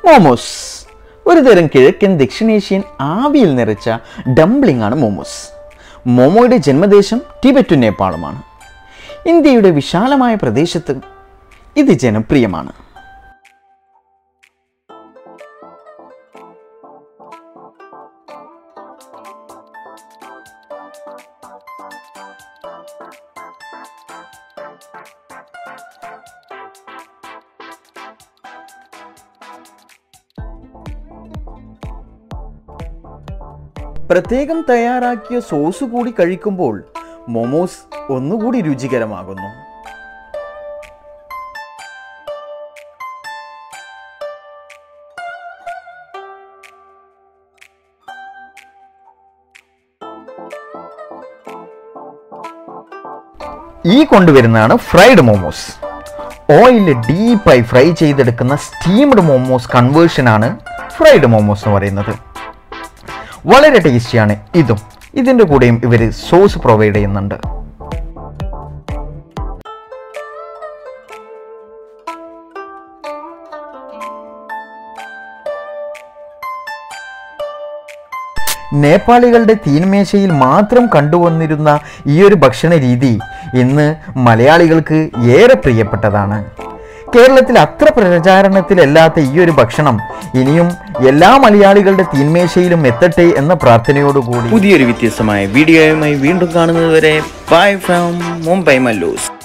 മോമോസ് ഒരു തരം കിഴക്കൻ ദക്ഷിണേഷ്യൻ ആവിയിൽ നിറച്ച ഡംപ്ലിംഗ് ആണ് മോമോസ് മോമോയുടെ ജന്മദേശം ടിബറ്റും നേപ്പാളുമാണ് ഇന്ത്യയുടെ വിശാലമായ പ്രദേശത്ത് ഇത് ജനപ്രിയമാണ് പ്രത്യേകം തയ്യാറാക്കിയ സോസ് കൂടി കഴിക്കുമ്പോൾ മൊമോസ് ഒന്നുകൂടി രുചികരമാകുന്നു ഈ കൊണ്ടുവരുന്നതാണ് ഫ്രൈഡ് മോമോസ് ഓയിലിൽ ഡീപ്പായി ഫ്രൈ ചെയ്തെടുക്കുന്ന സ്റ്റീംഡ് മോമോസ് കൺവേർഷനാണ് ഫ്രൈഡ് മോമോസ് എന്ന് പറയുന്നത് വളരെ ടേസ്റ്റിയാണ് ഇതും ഇതിൻ്റെ കൂടെയും ഇവർ സോസ് പ്രൊവൈഡ് ചെയ്യുന്നുണ്ട് നേപ്പാളികളുടെ തീൻമേശയിൽ മാത്രം കണ്ടുവന്നിരുന്ന ഈ ഒരു ഭക്ഷണ രീതി ഇന്ന് മലയാളികൾക്ക് ഏറെ പ്രിയപ്പെട്ടതാണ് കേരളത്തിൽ അത്ര പ്രചാരണത്തിലല്ലാത്ത ഈ ഒരു ഭക്ഷണം ഇനിയും എല്ലാ മലയാളികളുടെ തീൻമേശയിലും എത്തട്ടെ എന്ന പ്രാർത്ഥനയോടുകൂടി പുതിയൊരു വ്യത്യസ്തമായ വീഡിയോയുമായി വീണ്ടും കാണുന്നതുവരെ ബൈ ഫ്രം മുംബൈ മല്ലൂസ്